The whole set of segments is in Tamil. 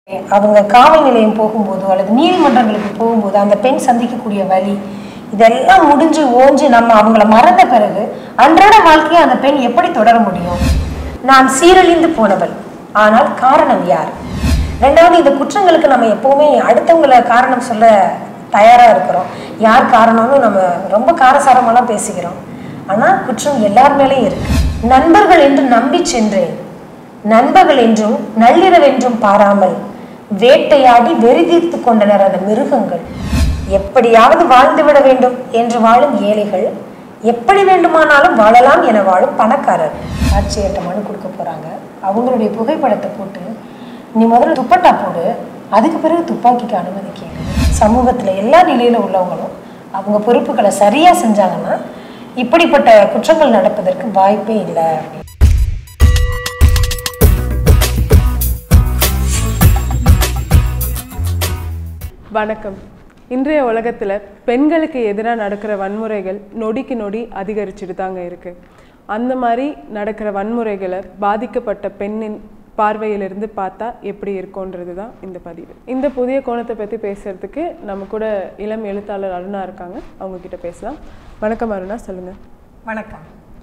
அவங்க காவல் நிலையம் போகும்போதோ அல்லது நீதிமன்றங்களுக்கு போகும்போது அந்த பெண் சந்திக்கக்கூடிய வழி இதெல்லாம் முடிஞ்சு ஓஞ்சு நம்ம அவங்கள மறந்த பிறகு அன்றாட வாழ்க்கையை அந்த பெண் எப்படி தொடர முடியும் நான் சீரழிந்து போனவள் ஆனால் காரணம் யார் ரெண்டாவது இந்த குற்றங்களுக்கு நம்ம எப்பவுமே அடுத்தவங்கள காரணம் சொல்ல தயாரா இருக்கிறோம் யார் காரணம்னு நம்ம ரொம்ப காரசாரமெல்லாம் பேசிக்கிறோம் ஆனா குற்றம் எல்லார் மேலேயும் இருக்கு நண்பர்கள் என்று நம்பி சென்றேன் நண்பர்கள் என்றும் நள்ளிரவென்றும் பாராமல் வேட்டையாடி வெறி தீர்த்து கொண்டனர் அந்த மிருகங்கள் எப்படியாவது வாழ்ந்து விட வேண்டும் என்று வாழும் ஏழைகள் எப்படி வேண்டுமானாலும் வாழலாம் என வாழும் பணக்காரர் ஆட்சியர்கிட்ட மனு கொடுக்க போறாங்க அவங்களுடைய புகைப்படத்தை போட்டு நீ முதல்ல துப்பட்டா போடு அதுக்கு பிறகு துப்பாக்கிக்கு அனுமதி கேளு சமூகத்துல எல்லா நிலையில உள்ளவங்களும் அவங்க பொறுப்புகளை சரியா செஞ்சாங்கன்னா இப்படிப்பட்ட குற்றங்கள் நடப்பதற்கு வாய்ப்பே இல்லை அப்படின்னு வணக்கம் இன்றைய உலகத்தில் பெண்களுக்கு எதிராக நடக்கிற வன்முறைகள் நொடிக்கு நொடி அதிகரிச்சுட்டு தாங்க இருக்கு அந்த மாதிரி நடக்கிற வன்முறைகளை பாதிக்கப்பட்ட பெண்ணின் பார்வையிலிருந்து பார்த்தா எப்படி இருக்கும்ன்றது தான் இந்த பதிவு இந்த புதிய கோணத்தை பற்றி பேசுறதுக்கு நம்ம கூட இளம் எழுத்தாளர் அருணா இருக்காங்க அவங்க கிட்ட பேசலாம் வணக்கம் அருணா சொல்லுங்க வணக்கம்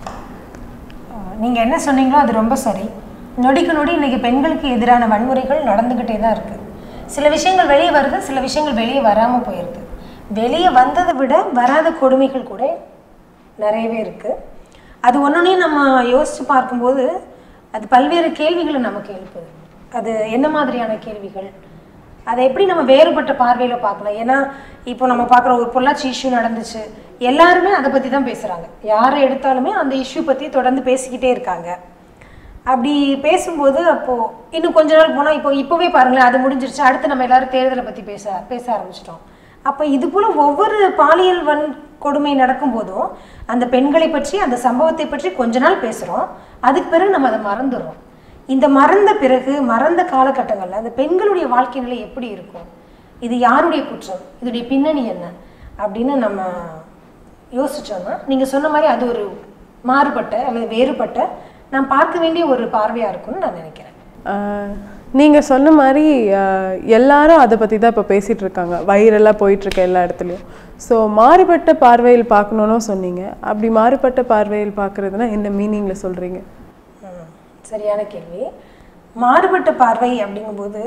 ஆஹ் நீங்க என்ன சொன்னீங்களோ அது ரொம்ப சரி நொடிக்கு நொடி இன்னைக்கு பெண்களுக்கு எதிரான வன்முறைகள் நடந்துக்கிட்டே தான் இருக்கு சில விஷயங்கள் வெளியே வருது சில விஷயங்கள் வெளியே வராம போயிருக்கு வெளியே வந்ததை விட வராத கொடுமைகள் கூட நிறையவே இருக்கு அது ஒன்னொன்னையும் நம்ம யோசிச்சு பார்க்கும்போது அது பல்வேறு கேள்விகளை நமக்கு எழுப்புது அது என்ன மாதிரியான கேள்விகள் அதை எப்படி நம்ம வேறுபட்ட பார்வையில் பார்க்கலாம் ஏன்னா இப்போ நம்ம பார்க்குற ஒரு பொள்ளாச்சி இஷ்யூ நடந்துச்சு எல்லாருமே அதை பற்றி தான் பேசுகிறாங்க யாரை எடுத்தாலுமே அந்த இஷ்யூ பற்றி தொடர்ந்து பேசிக்கிட்டே இருக்காங்க அப்படி பேசும்போது அப்போது இன்னும் கொஞ்ச நாள் போனால் இப்போ இப்போவே பாருங்களேன் அது முடிஞ்சிருச்சு அடுத்து நம்ம எல்லாரும் தேர்தலை பற்றி பேச பேச ஆரம்பிச்சிட்டோம் அப்போ இது போல் ஒவ்வொரு பாலியல் வன் கொடுமை நடக்கும்போதும் அந்த பெண்களை பற்றி அந்த சம்பவத்தை பற்றி கொஞ்ச நாள் பேசுகிறோம் அதுக்கு பிறகு நம்ம அதை மறந்துடுறோம் இந்த மறந்த பிறகு மறந்த காலகட்டங்களில் அந்த பெண்களுடைய வாழ்க்கை நிலை எப்படி இருக்கும் இது யாருடைய குற்றம் இதோடைய பின்னணி என்ன அப்படின்னு நம்ம யோசிச்சோம்னா நீங்கள் சொன்ன மாதிரி அது ஒரு மாறுபட்ட அல்லது வேறுபட்ட நான் பார்க்க வேண்டிய ஒரு பார்வையாக இருக்கும்னு நான் நினைக்கிறேன் ஆஹ் நீங்க சொன்ன மாதிரி ஆஹ் எல்லாரும் அதை பத்தி தான் இப்போ பேசிட்டு இருக்காங்க வைரலாக போயிட்டு இருக்க எல்லா இடத்துலையும் ஸோ மாறுபட்ட பார்வையில் பார்க்கணுன்னு சொன்னீங்க அப்படி மாறுபட்ட பார்வையில் பார்க்கறதுனா என்ன மீனிங்ல சொல்றீங்க ம், சரியான கேள்வி மாறுபட்ட பார்வை அப்படிங்கும்போது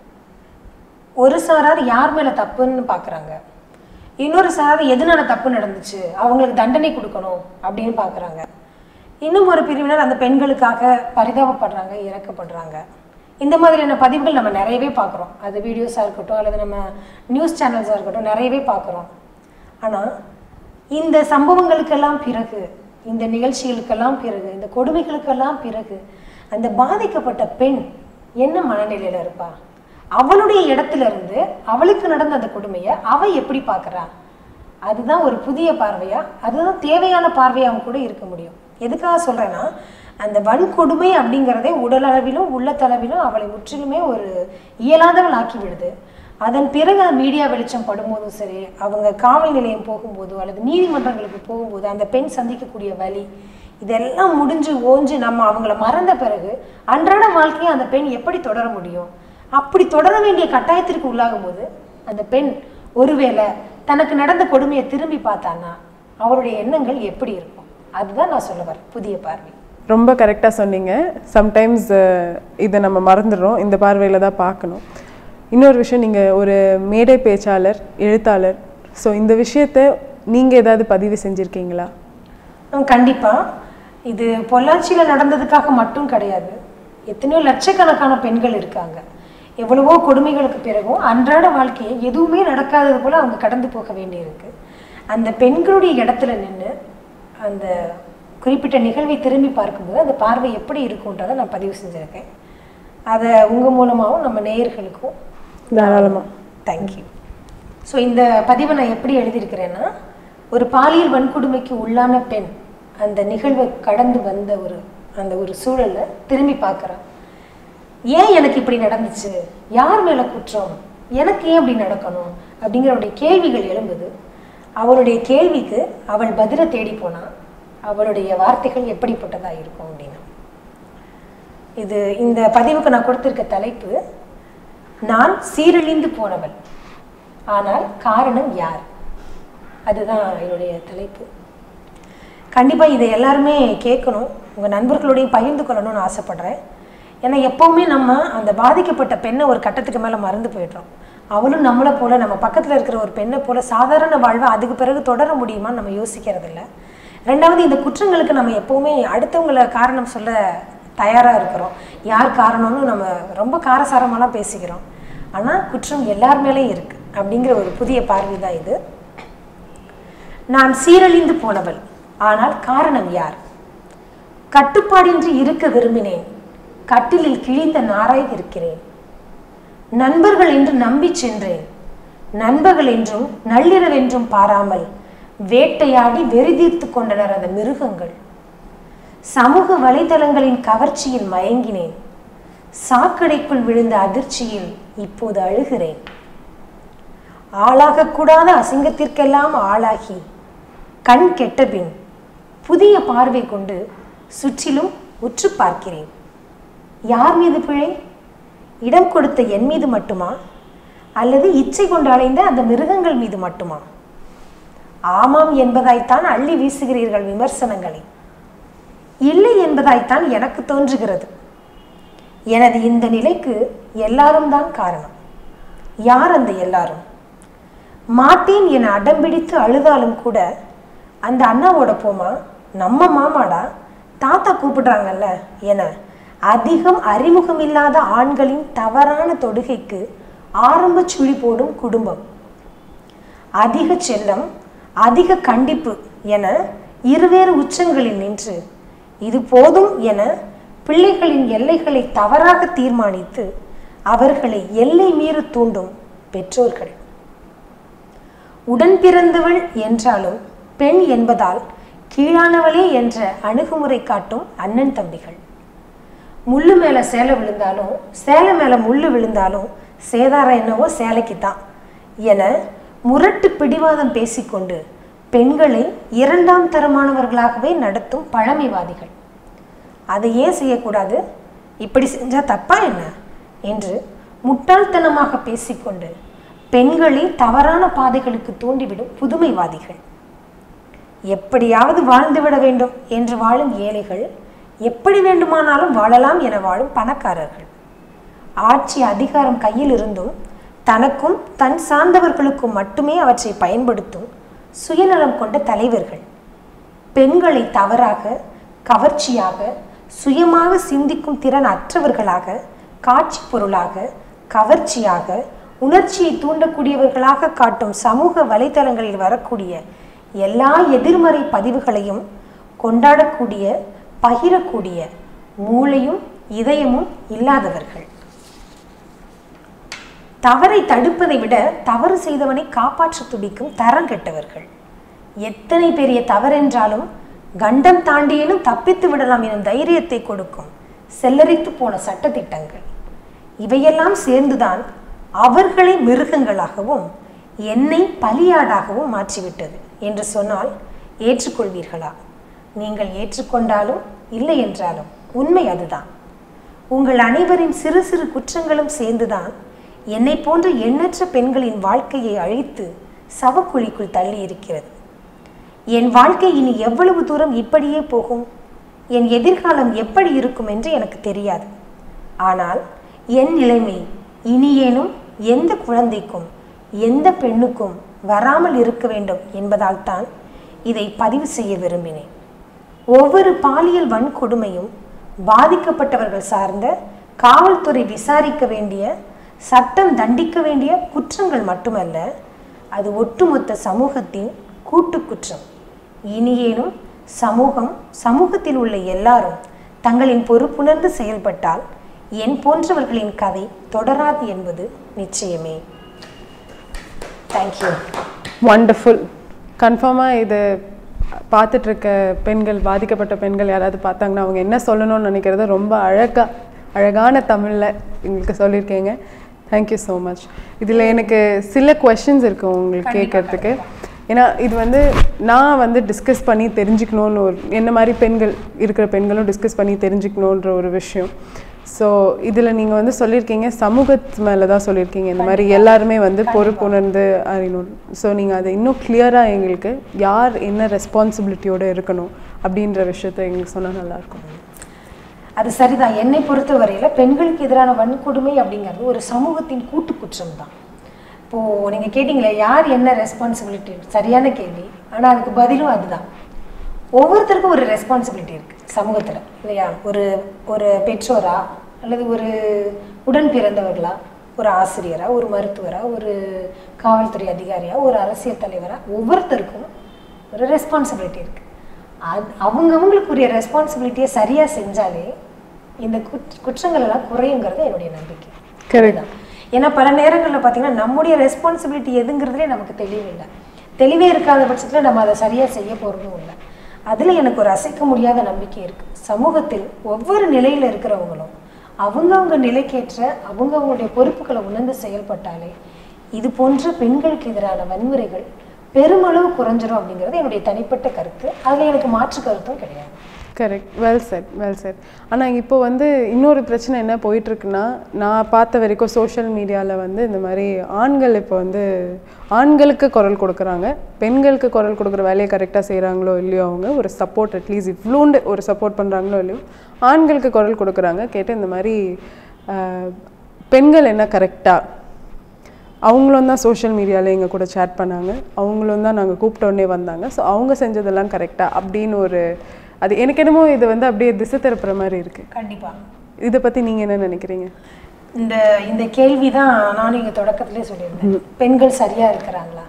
ஒரு சாரார் யார் மேலே தப்புன்னு பார்க்குறாங்க இன்னொரு சாரார் எதனால தப்பு நடந்துச்சு அவங்களுக்கு தண்டனை கொடுக்கணும் அப்படின்னு பார்க்குறாங்க இன்னும் ஒரு பிரிவினர் அந்த பெண்களுக்காக பரிதாபப்படுறாங்க இறக்கப்படுறாங்க இந்த மாதிரியான பதிவுகள் நம்ம நிறையவே பார்க்குறோம் அது வீடியோஸாக இருக்கட்டும் அல்லது நம்ம நியூஸ் சேனல்ஸாக இருக்கட்டும் நிறையவே பார்க்குறோம் ஆனால் இந்த சம்பவங்களுக்கெல்லாம் பிறகு இந்த நிகழ்ச்சிகளுக்கெல்லாம் பிறகு இந்த கொடுமைகளுக்கெல்லாம் பிறகு அந்த பாதிக்கப்பட்ட பெண் என்ன மனநிலையில இருப்பா அவளுடைய இடத்துல இருந்து அவளுக்கு நடந்த அந்த கொடுமையை அவ எப்படி பார்க்கறா அதுதான் ஒரு புதிய பார்வையா அதுதான் தேவையான பார்வையாகவும் கூட இருக்க முடியும் எதுக்காக சொல்றேன்னா அந்த வன்கொடுமை அப்படிங்கிறதே உடல் அளவிலும் உள்ளத்தளவிலும் அவளை முற்றிலுமே ஒரு இயலாதவள் ஆக்கி விடுது அதன் பிறகு அந்த மீடியா வெளிச்சம் படும்போதும் சரி அவங்க காவல் நிலையம் போகும்போதோ அல்லது நீதிமன்றங்களுக்கு போகும்போது அந்த பெண் சந்திக்கக்கூடிய வழி இதெல்லாம் முடிஞ்சு ஓஞ்சு நம்ம அவங்கள மறந்த பிறகு அன்றாட வாழ்க்கையை அந்த பெண் எப்படி தொடர முடியும் அப்படி தொடர வேண்டிய கட்டாயத்திற்கு உள்ளாகும் போது அந்த பெண் ஒருவேளை தனக்கு நடந்த கொடுமையை திரும்பி பார்த்தான்னா அவருடைய எண்ணங்கள் எப்படி இருக்கும் அதுதான் நான் சொல்ல வரேன் புதிய பார்வை ரொம்ப கரெக்டாக சொன்னீங்க சம்டைம்ஸ் இதை நம்ம மறந்துடுறோம் இந்த பார்வையில் தான் பார்க்கணும் இன்னொரு விஷயம் நீங்கள் ஒரு மேடை பேச்சாளர் எழுத்தாளர் ஸோ இந்த விஷயத்த நீங்கள் ஏதாவது பதிவு செஞ்சுருக்கீங்களா ஆ, கண்டிப்பா இது பொள்ளாச்சியில் நடந்ததுக்காக மட்டும் கிடையாது எத்தனையோ லட்சக்கணக்கான பெண்கள் இருக்காங்க எவ்வளவோ கொடுமைகளுக்கு பிறகும் அன்றாட வாழ்க்கையை எதுவுமே நடக்காதது போல அவங்க கடந்து போக வேண்டியிருக்கு அந்த பெண்களுடைய இடத்துல நின்று அந்த குறிப்பிட்ட நிகழ்வை திரும்பி பார்க்கும்போது அந்த பார்வை எப்படி இருக்குன்றதை நான் பதிவு செஞ்சுருக்கேன் அதை உங்கள் மூலமாகவும் நம்ம நேயர்களுக்கும் தாராளமாக தேங்க்யூ ஸோ இந்த பதிவை நான் எப்படி எழுதியிருக்கிறேன்னா ஒரு பாலியல் வன்கொடுமைக்கு உள்ளான பெண் அந்த நிகழ்வை கடந்து வந்த ஒரு அந்த ஒரு சூழலை திரும்பி பார்க்குறான் ஏன் எனக்கு இப்படி நடந்துச்சு யார் மேலே குற்றம் எனக்கு ஏன் இப்படி நடக்கணும் அப்படிங்கிறவுடைய கேள்விகள் எழும்புது அவளுடைய கேள்விக்கு அவள் பதிலை தேடி போனா அவளுடைய வார்த்தைகள் எப்படிப்பட்டதா இருக்கும் அப்படின்னு இது இந்த பதிவுக்கு நான் கொடுத்திருக்க தலைப்பு நான் சீரழிந்து போனவள் ஆனால் காரணம் யார் அதுதான் என்னுடைய தலைப்பு கண்டிப்பா இதை எல்லாருமே கேட்கணும் உங்க நண்பர்களோடையும் பகிர்ந்து கொள்ளணும்னு ஆசைப்படுறேன் ஏன்னா எப்பவுமே நம்ம அந்த பாதிக்கப்பட்ட பெண்ணை ஒரு கட்டத்துக்கு மேல மறந்து போயிடுறோம் அவளும் நம்மளை போல நம்ம பக்கத்துல இருக்கிற ஒரு பெண்ணை போல சாதாரண வாழ்வை அதுக்கு பிறகு தொடர முடியுமான்னு நம்ம யோசிக்கிறது இல்ல ரெண்டாவது இந்த குற்றங்களுக்கு நம்ம எப்பவுமே அடுத்தவங்களை காரணம் சொல்ல தயாரா இருக்கிறோம் யார் காரணம்னு நம்ம ரொம்ப காரசாரமாலாம் பேசிக்கிறோம் ஆனா குற்றம் எல்லார் மேலேயும் இருக்கு அப்படிங்கிற ஒரு புதிய பார்வை தான் இது நான் சீரழிந்து போனவள் ஆனால் காரணம் யார் கட்டுப்பாடின்றி இருக்க விரும்பினேன் கட்டிலில் கிழிந்த நாராய் இருக்கிறேன் நண்பர்கள் என்று நம்பி சென்றேன் நண்பர்கள் என்றும் நள்ளிரவென்றும் பாராமல் வேட்டையாடி வெறிதீர்த்து கொண்டனர் அந்த மிருகங்கள் சமூக வலைதளங்களின் கவர்ச்சியில் மயங்கினேன் சாக்கடைக்குள் விழுந்த அதிர்ச்சியில் இப்போது அழுகிறேன் ஆளாகக்கூடாத அசிங்கத்திற்கெல்லாம் ஆளாகி கண் கெட்டபின் புதிய பார்வை கொண்டு சுற்றிலும் உற்று பார்க்கிறேன் யார் மீது பிழை இடம் கொடுத்த என் மீது மட்டுமா அல்லது இச்சை கொண்டு அலைந்த அந்த மிருகங்கள் மீது மட்டுமா ஆமாம் என்பதாய்த்தான் அள்ளி வீசுகிறீர்கள் விமர்சனங்களை இல்லை என்பதாய்த்தான் எனக்கு தோன்றுகிறது எனது இந்த நிலைக்கு எல்லாரும் தான் காரணம் யார் அந்த எல்லாரும் மாட்டேன் என அடம்பிடித்து அழுதாலும் கூட அந்த அண்ணாவோட போமா நம்ம மாமாடா தாத்தா கூப்பிடுறாங்கல்ல என அதிகம் அறிமுகம் இல்லாத ஆண்களின் தவறான தொடுகைக்கு ஆரம்ப சுழி போடும் குடும்பம் அதிக செல்லம் அதிக கண்டிப்பு என இருவேறு உச்சங்களில் நின்று இது போதும் என பிள்ளைகளின் எல்லைகளை தவறாக தீர்மானித்து அவர்களை எல்லை மீற தூண்டும் பெற்றோர்கள் உடன் பிறந்தவள் என்றாலும் பெண் என்பதால் கீழானவளே என்ற அணுகுமுறை காட்டும் அண்ணன் தம்பிகள் முள்ளு மேல சேலை விழுந்தாலும் சேலை மேல முள்ளு விழுந்தாலும் சேதாரம் என்னவோ சேலைக்கு தான் என முரட்டு பிடிவாதம் பேசிக்கொண்டு பெண்களை இரண்டாம் தரமானவர்களாகவே நடத்தும் பழமைவாதிகள் அதை ஏன் செய்யக்கூடாது இப்படி செஞ்சா தப்பா என்ன என்று முட்டாள்தனமாக பேசிக்கொண்டு பெண்களை தவறான பாதைகளுக்கு தூண்டிவிடும் புதுமைவாதிகள் எப்படியாவது வாழ்ந்துவிட வேண்டும் என்று வாழும் ஏழைகள் எப்படி வேண்டுமானாலும் வாழலாம் என வாழும் பணக்காரர்கள் ஆட்சி அதிகாரம் கையில் இருந்தும் தனக்கும் தன் சார்ந்தவர்களுக்கும் மட்டுமே அவற்றை பயன்படுத்தும் சுயநலம் கொண்ட தலைவர்கள் பெண்களை தவறாக கவர்ச்சியாக சுயமாக சிந்திக்கும் திறன் அற்றவர்களாக காட்சி பொருளாக கவர்ச்சியாக உணர்ச்சியை தூண்டக்கூடியவர்களாக காட்டும் சமூக வலைத்தளங்களில் வரக்கூடிய எல்லா எதிர்மறை பதிவுகளையும் கொண்டாடக்கூடிய பகிரக்கூடிய மூளையும் இதயமும் இல்லாதவர்கள் தவறை தடுப்பதை விட தவறு செய்தவனை காப்பாற்ற துடிக்கும் தரம் கெட்டவர்கள் எத்தனை பெரிய தவறென்றாலும் கண்டம் தாண்டியேனும் தப்பித்து விடலாம் எனும் தைரியத்தை கொடுக்கும் செல்லரித்து போன சட்டத்திட்டங்கள் இவையெல்லாம் சேர்ந்துதான் அவர்களை மிருகங்களாகவும் என்னை பலியாடாகவும் மாற்றிவிட்டது என்று சொன்னால் ஏற்றுக்கொள்வீர்களா நீங்கள் ஏற்றுக்கொண்டாலும் இல்லை என்றாலும் உண்மை அதுதான் உங்கள் அனைவரின் சிறு சிறு குற்றங்களும் சேர்ந்துதான் என்னை போன்ற எண்ணற்ற பெண்களின் வாழ்க்கையை அழித்து சவக்குழிக்குள் தள்ளி இருக்கிறது என் வாழ்க்கை இனி எவ்வளவு தூரம் இப்படியே போகும் என் எதிர்காலம் எப்படி இருக்கும் என்று எனக்கு தெரியாது ஆனால் என் நிலைமை இனியேனும் எந்த குழந்தைக்கும் எந்த பெண்ணுக்கும் வராமல் இருக்க வேண்டும் என்பதால் தான் இதை பதிவு செய்ய விரும்பினேன் ஒவ்வொரு பாலியல் வன்கொடுமையும் பாதிக்கப்பட்டவர்கள் சார்ந்த காவல்துறை விசாரிக்க வேண்டிய சட்டம் தண்டிக்க வேண்டிய குற்றங்கள் மட்டுமல்ல அது ஒட்டுமொத்த சமூகத்தின் கூட்டு குற்றம் இனியேனும் சமூகம் சமூகத்தில் உள்ள எல்லாரும் தங்களின் பொறுப்புணர்ந்து செயல்பட்டால் என் போன்றவர்களின் கதை தொடராது என்பது நிச்சயமே தேங்க்யூ வண்டர்ஃபுல் கன்ஃபார்மாக இது பார்த்துட்டு இருக்க பெண்கள் பாதிக்கப்பட்ட பெண்கள் யாராவது பார்த்தாங்கன்னா அவங்க என்ன சொல்லணும்னு நினைக்கிறத ரொம்ப அழகா அழகான தமிழில் எங்களுக்கு சொல்லியிருக்கீங்க தேங்க்யூ ஸோ மச் இதில் எனக்கு சில கொஷின்ஸ் இருக்கு உங்களுக்கு கேட்கறதுக்கு ஏன்னா இது வந்து நான் வந்து டிஸ்கஸ் பண்ணி தெரிஞ்சுக்கணும்னு ஒரு என்ன மாதிரி பெண்கள் இருக்கிற பெண்களும் டிஸ்கஸ் பண்ணி தெரிஞ்சுக்கணுன்ற ஒரு விஷயம் ஸோ இதில் நீங்கள் வந்து சொல்லியிருக்கீங்க சமூகத்து மேலே தான் சொல்லியிருக்கீங்க இந்த மாதிரி எல்லாருமே வந்து பொறுப்புணர்ந்து அறியணும் ஸோ நீங்கள் அதை இன்னும் கிளியராக எங்களுக்கு யார் என்ன ரெஸ்பான்சிபிலிட்டியோடு இருக்கணும் அப்படின்ற விஷயத்த எங்களுக்கு சொன்னால் நல்லாயிருக்கும் அது சரிதான் என்னை பொறுத்தவரையில பெண்களுக்கு எதிரான வன்கொடுமை அப்படிங்கிறது ஒரு சமூகத்தின் கூட்டு குற்றம் தான் இப்போ நீங்க கேட்டீங்களே யார் என்ன ரெஸ்பான்சிபிலிட்டி சரியான கேள்வி ஆனா அதுக்கு பதிலும் அதுதான் ஒவ்வொருத்தருக்கும் ஒரு ரெஸ்பான்சிபிலிட்டி இருக்கு சமூகத்துல இல்லையா ஒரு ஒரு பெற்றோரா அல்லது ஒரு உடன் பிறந்தவர்களா ஒரு ஆசிரியரா ஒரு மருத்துவரா ஒரு காவல்துறை அதிகாரியா ஒரு அரசியல் தலைவரா ஒவ்வொருத்தருக்கும் ஒரு ரெஸ்பான்சிபிலிட்டி இருக்கு அது அவங்கவுங்களுக்குரிய ரெஸ்பான்சிபிலிட்டியை சரியா செஞ்சாலே இந்த குற்ற குற்றங்கள் எல்லாம் குறையுங்கிறது என்னுடைய நம்பிக்கை கரெக்ட் ஏன்னா பல நேரங்களில் பார்த்தீங்கன்னா நம்முடைய ரெஸ்பான்சிபிலிட்டி எதுங்கிறதுலே நமக்கு தெளிவில்லை தெளிவே இருக்காத பட்சத்தில் நம்ம அதை சரியாக செய்ய போகிறதும் இல்லை அதில் எனக்கு ஒரு அசைக்க முடியாத நம்பிக்கை இருக்குது சமூகத்தில் ஒவ்வொரு நிலையில் இருக்கிறவங்களும் அவங்கவங்க நிலைக்கேற்ற அவங்கவங்களுடைய பொறுப்புகளை உணர்ந்து செயல்பட்டாலே இது போன்ற பெண்களுக்கு எதிரான வன்முறைகள் பெருமளவு குறைஞ்சிரும் அப்படிங்கிறது என்னுடைய தனிப்பட்ட கருத்து அதில் எனக்கு மாற்று கருத்தும் கிடையாது correct well set well set ஆனால் இப்போ வந்து இன்னொரு பிரச்சனை என்ன போயிட்டுருக்குன்னா நான் பார்த்த வரைக்கும் சோஷியல் மீடியாவில் வந்து இந்த மாதிரி ஆண்கள் இப்போ வந்து ஆண்களுக்கு குரல் கொடுக்குறாங்க பெண்களுக்கு குரல் கொடுக்குற வேலையை கரெக்டாக செய்கிறாங்களோ இல்லையோ அவங்க ஒரு சப்போர்ட் அட்லீஸ்ட் இவ்வளோண்டு ஒரு சப்போர்ட் பண்ணுறாங்களோ இல்லையோ ஆண்களுக்கு குரல் கொடுக்குறாங்க கேட்டு இந்த மாதிரி ஆஹ், பெண்கள் என்ன கரெக்டாக அவங்களும் தான் சோஷியல் மீடியாவில் எங்கள் கூட சேட் பண்ணாங்க அவங்களும் தான் நாங்கள் கூப்பிட்ட உடனே வந்தாங்க ஸோ அவங்க செஞ்சதெல்லாம் கரெக்டாக அப்படின்னு ஒரு அது எனக்கு என்னமோ இது வந்து அப்படியே திசை திருப்புற மாதிரி இருக்குது கண்டிப்பாக இதை பற்றி நீங்கள் என்ன நினைக்கிறீங்க இந்த இந்த கேள்வி தான் நானும் இங்க தொடக்கத்திலே சொல்லியிருந்தேன் பெண்கள் சரியா இருக்கிறாங்களா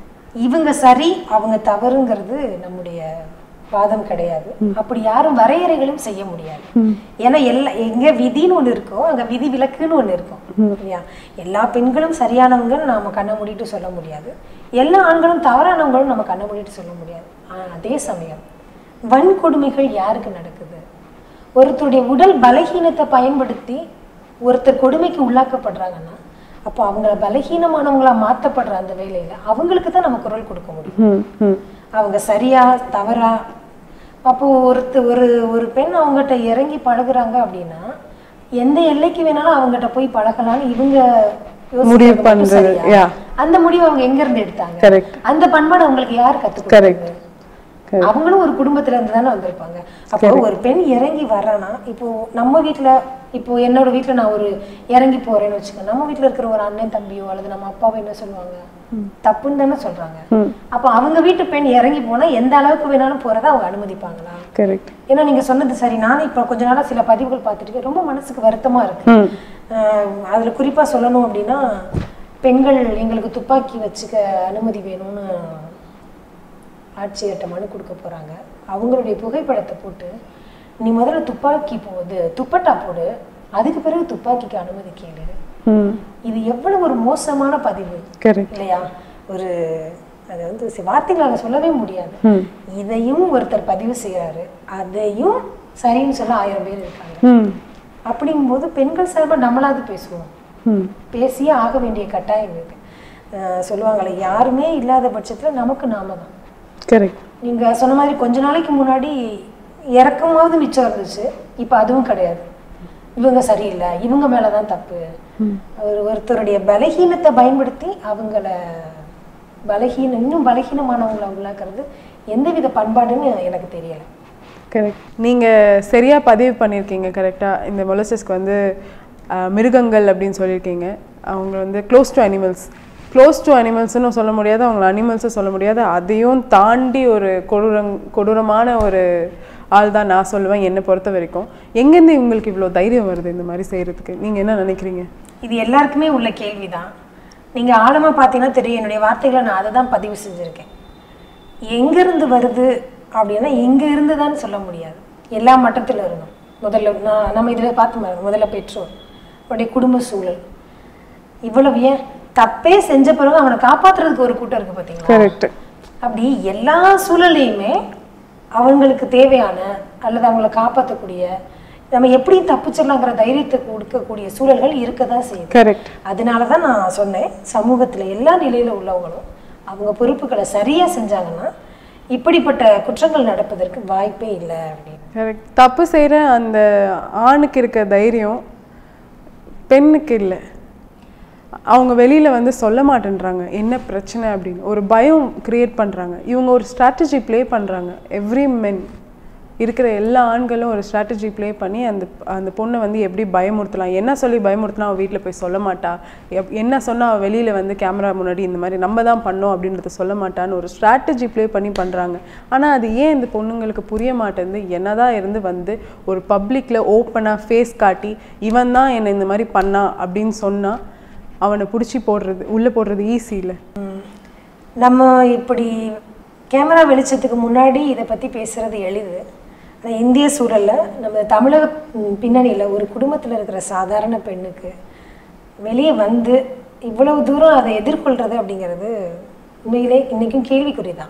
இவங்க சரி அவங்க தவறுங்கிறது நம்முடைய வாதம் கிடையாது அப்படி யாரும் வரையறைகளும் செய்ய முடியாது ஏன்னா எல்லா எங்க விதின்னு ஒண்ணு இருக்கோ அங்க விதி விலக்குன்னு ஒண்ணு இருக்கும் இல்லையா எல்லா பெண்களும் சரியானவங்கன்னு நாம கண்ணை மூடிட்டு சொல்ல முடியாது எல்லா ஆண்களும் தவறானவங்களும் நம்ம கண்ணை மூடிட்டு சொல்ல முடியாது ஆனா அதே சமயம் வன்கொடுமைகள் யாருக்கு நடக்குது ஒருத்தருடைய உடல் பலகீனத்தை பயன்படுத்தி ஒருத்தர் கொடுமைக்கு உள்ளாக்கப்படுறாங்கன்னா அப்போ அவங்கள பலகீனமானவங்களா மாத்தப்படுற அந்த வேலையில அவங்களுக்கு தான் நம்ம குரல் கொடுக்க முடியும் ம் ம் அவங்க சரியா தவறா அப்போ ஒருத்த ஒரு ஒரு பெண் அவங்ககிட்ட இறங்கி பழகுறாங்க அப்படின்னா எந்த எல்லைக்கு வேணாலும் அவங்ககிட்ட போய் பழகலாம்னு இவங்க யோசிக்கிறது முடிவு மட்டும் பண்றது, சரியா? yeah. அந்த முடிவு அவங்க எங்க இருந்து எடுத்தாங்க கரெக்ட் அந்த பண்பாடு அவங்களுக்கு யார் கத்துக் கரெக்ட் கொடுத்தது? அவங்களும் ஒரு குடும்பத்துல இருந்து தானே வந்திருப்பாங்க அப்போ ஒரு பெண் இறங்கி வர்றானா இப்போ நம்ம வீட்ல இப்போ என்னோட வீட்ல நான் ஒரு இறங்கி போறேன்னு வச்சுக்கோங்க நம்ம வீட்ல இருக்கிற ஒரு அண்ணன் தம்பியோ அல்லது நம்ம அப்பாவோ என்ன சொல்லுவாங்க தப்புன்னு தானே சொல்றாங்க ம் அப்போ அவங்க வீட்டு பெண் இறங்கி போனா எந்த அளவுக்கு வேணாலும் போறதை அவங்க அனுமதிப்பாங்களா கரெக்ட் ஏன்னா நீங்க சொன்னது சரி நானும் இப்போ கொஞ்ச நாளா சில பதிவுகள் பார்த்துட்டு இருக்கேன். ரொம்ப மனசுக்கு வருத்தமா இருக்கு ம் ஆஹ் அதுல குறிப்பா சொல்லணும் அப்படின்னா பெண்கள் எங்களுக்கு துப்பாக்கி வச்சுக்க அனுமதி வேணும்னு ஆட்சியர்கிட்ட மனு கொடுக்க போறாங்க அவங்களுடைய புகைப்படத்தை போட்டு நீ முதல்ல துப்பாக்கி போது துப்பட்டா போடு அதுக்கு பிறகு துப்பாக்கிக்கு அனுமதி கேளு ம் இது எவ்வளவு ஒரு மோசமான பதிவு கரெக்ட் இல்லையா ஒரு அது வந்து சி- வார்த்தைகளால சொல்லவே முடியாது ம் இதையும் ஒருத்தர் பதிவு செய்யறாரு அதையும் சரின்னு சொல்ல ஆயிரம் பேர் இருக்காங்க ம் அப்படிங்கும்போது பெண்கள் சார்பாக நம்மளாவது பேசுவோம் ம் பேசியே ஆக வேண்டிய கட்டாயம் இருக்கு அஹ் சொல்லுவாங்களே யாருமே இல்லாத பட்சத்துல நமக்கு நாம தான் கரெக்ட் நீங்க சொன்ன மாதிரி கொஞ்ச நாளைக்கு முன்னாடி இறக்கமாவது மிச்சம் இருந்துச்சு இப்போ அதுவும் கிடையாது இவங்க சரியில்லை இவங்க மேலதான் தப்பு ஒரு ஒருத்தருடைய பலகீனத்தை பயன்படுத்தி அவங்கள பலகீனம் இன்னும் பலகீனமானவங்களை உள்ளாக்குறது எந்தவித பண்பாடுன்னு எனக்கு தெரியல கரெக்ட் நீங்கள் சரியாக பதிவு பண்ணியிருக்கீங்க கரெக்டாக இந்த மொலசஸ்க்கு வந்து ஆஹ், மிருகங்கள் அப்படின்னு சொல்லியிருக்கீங்க அவங்க வந்து close to animals close to அனிமல்ஸ்னு சொல்ல முடியாது அவங்கள அனிமல்ஸும் சொல்ல முடியாது அதையும் தாண்டி ஒரு கொடூரங் கொடூரமான ஒரு ஆள் தான் நான் சொல்லுவேன் என்னை பொறுத்த வரைக்கும் எங்கேருந்து இவங்களுக்கு இவ்வளோ தைரியம் வருது இந்த மாதிரி செய்கிறதுக்கு நீங்கள் என்ன நினைக்கிறீங்க இது எல்லாருக்குமே உள்ள கேள்விதான் நீங்க ஆழமா பார்த்தீங்கன்னா தெரியும் என்னுடைய வார்த்தைகளை நான் அதை தான் பதிவு செஞ்சிருக்கேன் எங்கிருந்து வருது அப்படின்னா இங்க இருந்துதான் சொல்ல முடியாது எல்லா மட்டத்துல இருந்தும் முதல்ல நான் நம்ம இதுல பார்த்து பாருங்க. முதல்ல பெற்றோர் அவருடைய குடும்ப சூழல் இவ்வளவு ஏன் தப்பே செஞ்ச பிறகு அவனை காப்பாத்துறதுக்கு ஒரு கூட்டம் இருக்கு பாத்தீங்களா கரெக்ட் அப்படி எல்லா சூழலையுமே அவங்களுக்கு தேவையான அல்லது அவங்கள காப்பாற்றக்கூடிய நம்ம எப்படி தப்பிச்சிடலாங்கிற தைரியத்தை கொடுக்கக்கூடிய சூழல்கள் இருக்க தான் செய்யுது கரெக்ட் அதனால தான் நான் சொன்னேன் சமூகத்தில் எல்லா நிலையில உள்ளவங்களும் அவங்க பொறுப்புகளை சரியாக செஞ்சாங்கன்னா இப்படிப்பட்ட குற்றங்கள் நடப்பதற்கு வாய்ப்பே இல்லை அப்படின்னு கரெக்ட் தப்பு செய்கிற அந்த ஆணுக்கு இருக்க தைரியம் பெண்ணுக்கு இல்லை அவங்க வெளியில் வந்து சொல்ல மாட்டேன்றாங்க என்ன பிரச்சனை அப்படின்னு ஒரு பயம் கிரியேட் பண்ணுறாங்க இவங்க ஒரு ஸ்ட்ராட்டஜி ப்ளே பண்ணுறாங்க எவ்ரி மென் இருக்கிற எல்லா ஆண்களும் ஒரு ஸ்ட்ராட்டஜி ப்ளே பண்ணி அந்த அந்த பொண்ணை வந்து எப்படி பயமுறுத்தலாம் என்ன சொல்லி பயமுறுத்தினா அவள் வீட்டில் போய் சொல்ல மாட்டா எப் என்ன சொன்னால் அவள் வெளியில் வந்து கேமரா முன்னாடி இந்த மாதிரி நம்ம தான் பண்ணோம் அப்படின்றத சொல்ல மாட்டான்னு ஒரு ஸ்ட்ராட்டஜி ப்ளே பண்ணி பண்ணுறாங்க ஆனால் அது ஏன் இந்த பொண்ணுங்களுக்கு புரிய மாட்டேங்குது என்னதான் இருந்து வந்து ஒரு பப்ளிக்கில் ஓப்பனாக ஃபேஸ் காட்டி இவன் தான் என்னை இந்த மாதிரி பண்ணா அப்படின்னு சொன்னால் அவனை பிடிச்சி போடுறது உள்ளே போடுறது ஈஸி இல்லை நம்ம இப்படி கேமரா வெளிச்சத்துக்கு முன்னாடி இதை பற்றி பேசுறது எளிது ஆனா இந்திய சூழலில் நம்ம தமிழக பின்னணியில் ஒரு குடும்பத்தில் இருக்கிற சாதாரண பெண்ணுக்கு வெளியே வந்து இவ்வளவு தூரம் அதை எதிர்கொள்கிறது அப்படிங்கிறது உண்மையிலே இன்றைக்கும் கேள்விக்குறி தான்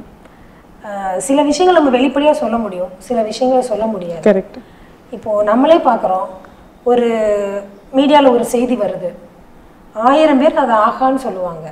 ஆஹ் சில விஷயங்கள் நம்ம வெளிப்படையாக சொல்ல முடியும் சில விஷயங்களை சொல்ல முடியாது கரெக்ட் இப்போது நம்மளே பார்க்குறோம் ஒரு மீடியாவில் ஒரு செய்தி வருது ஆயிரம் பேர் அதை ஆகான்னு சொல்லுவாங்க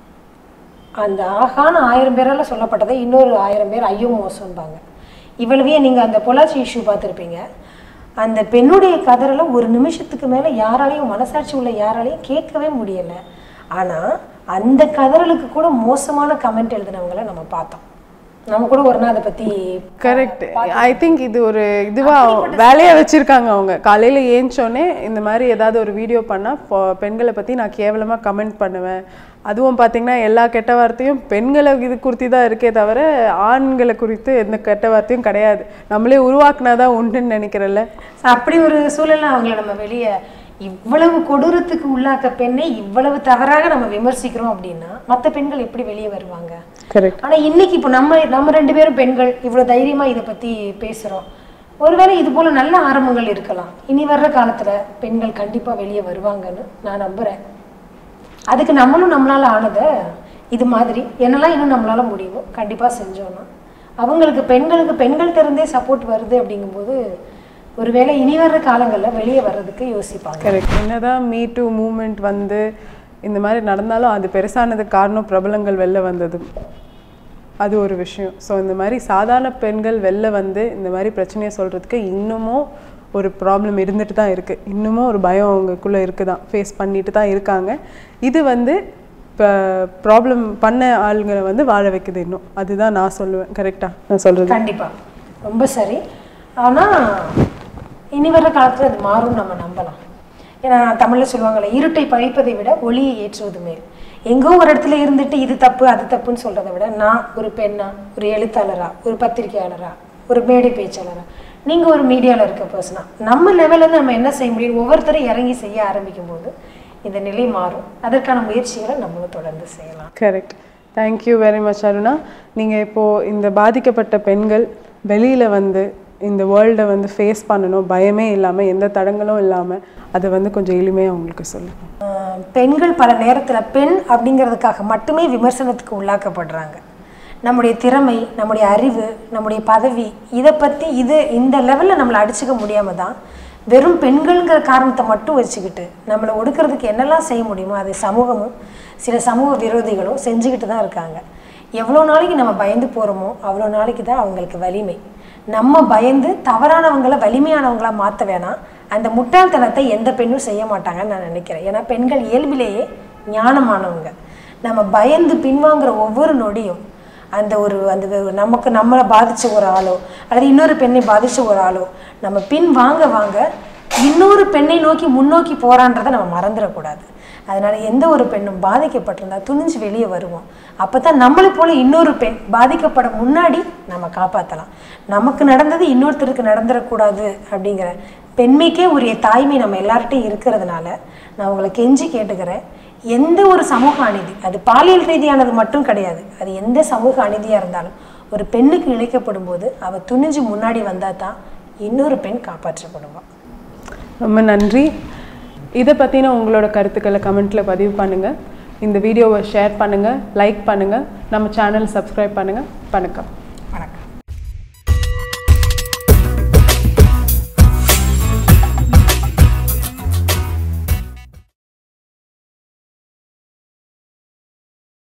அந்த ஆகான்னு ஆயிரம் பேரால் சொல்லப்பட்டதை இன்னொரு ஆயிரம் பேர் ஐயோ மோசம்பாங்க இவ்வளவே நீங்கள் அந்த பொள்ளாச்சி இஷ்யூ பார்த்துருப்பீங்க அந்த பெண்ணுடைய கதறலை ஒரு நிமிஷத்துக்கு மேலே யாராலையும் மனசாட்சி உள்ள யாராலையும் கேட்கவே முடியலை ஆனால் அந்த கதறலுக்கு கூட மோசமான கமெண்ட் எழுதினவங்கள நம்ம பார்த்தோம் நம்ம கூட ஒரு நாள் அதை பற்றி கரெக்ட் ஐ திங்க் இது ஒரு இதுவா வேலையா வச்சிருக்காங்க அவங்க காலையில ஏஞ்சோடனே இந்த மாதிரி ஏதாவது ஒரு வீடியோ பண்ணா பொ- பெண்களை பத்தி நான் கேவலமா கமெண்ட் பண்ணுவேன் அதுவும் பாத்தீங்கன்னா எல்லா கெட்ட வார்த்தையும் பெண்களை இது குறித்து தான் இருக்கே தவிர ஆண்களை குறித்து எந்த கெட்ட வார்த்தையும் கிடையாது நம்மளே உருவாக்குனாதான் உண்டுன்னு நினைக்கிறேன்ல So, அப்படி ஒரு சூழல்ல அவங்கள நம்ம வெளியே இவ்வளவு கொடூரத்துக்கு உள்ளாக்க பெண்ணை இவ்வளவு தவறாக நம்ம விமர்சிக்கிறோம் அப்படின்னா மற்ற பெண்கள் எப்படி வெளியே வருவாங்க கரெக்ட் ஆனா இன்னைக்கு இப்போ நம்ம நம்ம ரெண்டு பேரும் பெண்கள் இவ்வளவு தைரியமா இதை பத்தி பேசுறோம் ஒருவேளை இது போல நல்ல ஆரம்பங்கள் இருக்கலாம் இனி வர்ற காலத்துல பெண்கள் கண்டிப்பா வெளியே வருவாங்கன்னு நான் நம்புறேன் அதுக்கு நம்மளும் நம்மளால ஆனதை இது மாதிரி என்னெல்லாம் இன்னும் நம்மளால முடியுமோ கண்டிப்பா செஞ்சோம்னா அவங்களுக்கு பெண்களுக்கு பெண்கள்ட்ட இருந்தே சப்போர்ட் வருது அப்படிங்கும்போது ஒருவேளை இனி வர்ற காலங்கள்ல வெளியே வர்றதுக்கு யோசிப்பாங்க கரெக்ட் என்னதான் மீ டூ மூமெண்ட் வந்து இந்த மாதிரி நடந்தாலும் அது பெருசானதுக்கு காரணம் பிரபலங்கள் வெளில வந்தது அது ஒரு விஷயம் ஸோ இந்த மாதிரி சாதாரண பெண்கள் வெளில வந்து இந்த மாதிரி பிரச்சனையை சொல்கிறதுக்கு இன்னமும் ஒரு ப்ராப்ளம் இருந்துட்டு தான் இருக்குது இன்னமும் ஒரு பயம் அவங்களுக்குள்ளே இருக்குது தான் ஃபேஸ் பண்ணிட்டு தான் இருக்காங்க இது வந்து இப்போ ப்ராப்ளம் பண்ண ஆளுங்களை வந்து வாழ வைக்குது இன்னும் அதுதான் நான் சொல்லுவேன் கரெக்டாக நான் சொல்கிறது கண்டிப்பா ரொம்ப சரி ஆனா இனி வர்ற காலத்துல அது மாறும் நம்ம நம்பலாம் ஏன்னா தமிழ்ல சொல்லுவாங்கல்ல இருட்டை பழிப்பதை விட ஒளியை ஏற்றுவது மேல் எங்கோ ஒரு இடத்துல இருந்துட்டு இது தப்பு அது தப்புன்னு சொல்றதை விட நான் ஒரு பெண்ணா ஒரு எழுத்தாளரா ஒரு பத்திரிகையாளரா ஒரு மேடை பேச்சாளரா நீங்க ஒரு மீடியால இருக்க பர்சனா நம்ம லெவல்ல இருந்து நம்ம என்ன செய்ய முடியும் ஒவ்வொருத்தரும் இறங்கி செய்ய ஆரம்பிக்கும் போது இந்த நிலை மாறும் அதற்கான முயற்சிகளை நம்மளும் தொடர்ந்து செய்யலாம் correct thank you very much Aruna நீங்கள் இப்போது இந்த பாதிக்கப்பட்ட பெண்கள் வெளியில் வந்து இந்த வேர்ல்டை வந்து ஃபேஸ் பண்ணணும் பயமே இல்லாமல் எந்த தடங்களும் இல்லாமல் அதை வந்து கொஞ்சம் எளிமையாக அவங்களுக்கு சொல்லுங்கள் ஆஹ் பெண்கள் பல நேரத்தில் பெண் அப்படிங்கிறதுக்காக மட்டுமே விமர்சனத்துக்கு உள்ளாக்கப்படுறாங்க நம்முடைய திறமை நம்முடைய அறிவு நம்முடைய பதவி இதை பற்றி இது இந்த லெவலில் நம்மளை அடிச்சுக்க முடியாமல் தான் வெறும் பெண்கள்ங்கிற காரணத்தை மட்டும் வச்சுக்கிட்டு நம்மளை ஒடுக்கிறதுக்கு என்னெல்லாம் செய்ய முடியுமோ அதை சமூகமும் சில சமூக விரோதிகளும் செஞ்சுக்கிட்டு தான் இருக்காங்க எவ்வளோ நாளைக்கு நம்ம பயந்து போகிறோமோ அவ்வளோ நாளைக்கு தான் அவங்களுக்கு வலிமை நம்ம பயந்து தவறானவங்களை வலிமையானவங்களா மாற்ற வேணாம் அந்த முட்டாள்தனத்தை எந்த பெண்ணும் செய்ய மாட்டாங்கன்னு நான் நினைக்கிறேன் ஏன்னா பெண்கள் இயல்பிலேயே ஞானமானவங்க நம்ம பயந்து பின்வாங்குற ஒவ்வொரு நொடியும் அந்த ஒரு அந்த ஒரு நமக்கு நம்மளை பாதிச்ச ஒரு ஆளோ அல்லது இன்னொரு பெண்ணை பாதிச்ச ஒரு ஆளோ நம்ம பின் வாங்க வாங்க இன்னொரு பெண்ணை நோக்கி முன்னோக்கி போறான்றதை நம்ம மறந்துடக்கூடாது அதனால எந்த ஒரு பெண்ணும் பாதிக்கப்பட்டிருந்தா துணிஞ்சு வெளியே வருவோம் அப்பதான் நம்மளை போல இன்னொரு பெண் பாதிக்கப்பட முன்னாடி நம்ம காப்பாற்றலாம் நமக்கு நடந்தது இன்னொருத்தருக்கு நடந்துடக்கூடாது அப்படிங்கிற பெண்மைக்கே உரிய தாய்மை நம்ம எல்லார்ட்டையும் இருக்கிறதுனால நான் உங்களை கெஞ்சி கேட்டுக்கிறேன் எந்த ஒரு சமூக அநீதி அது பாலியல் ரீதியானது மட்டும் கிடையாது அது எந்த சமூக அநீதியாக இருந்தாலும் ஒரு பெண்ணுக்கு இழைக்கப்படும் போது அவள் துணிஞ்சு முன்னாடி வந்தால் தான் இன்னொரு பெண் காப்பாற்றப்படுவாள் ரொம்ப நன்றி இதை பற்றின உங்களோட கருத்துக்களை கமெண்ட்டில் பதிவு பண்ணுங்கள் இந்த வீடியோவை ஷேர் பண்ணுங்கள் லைக் பண்ணுங்கள் நம்ம சேனல் சப்ஸ்கிரைப் பண்ணுங்கள் வணக்கம்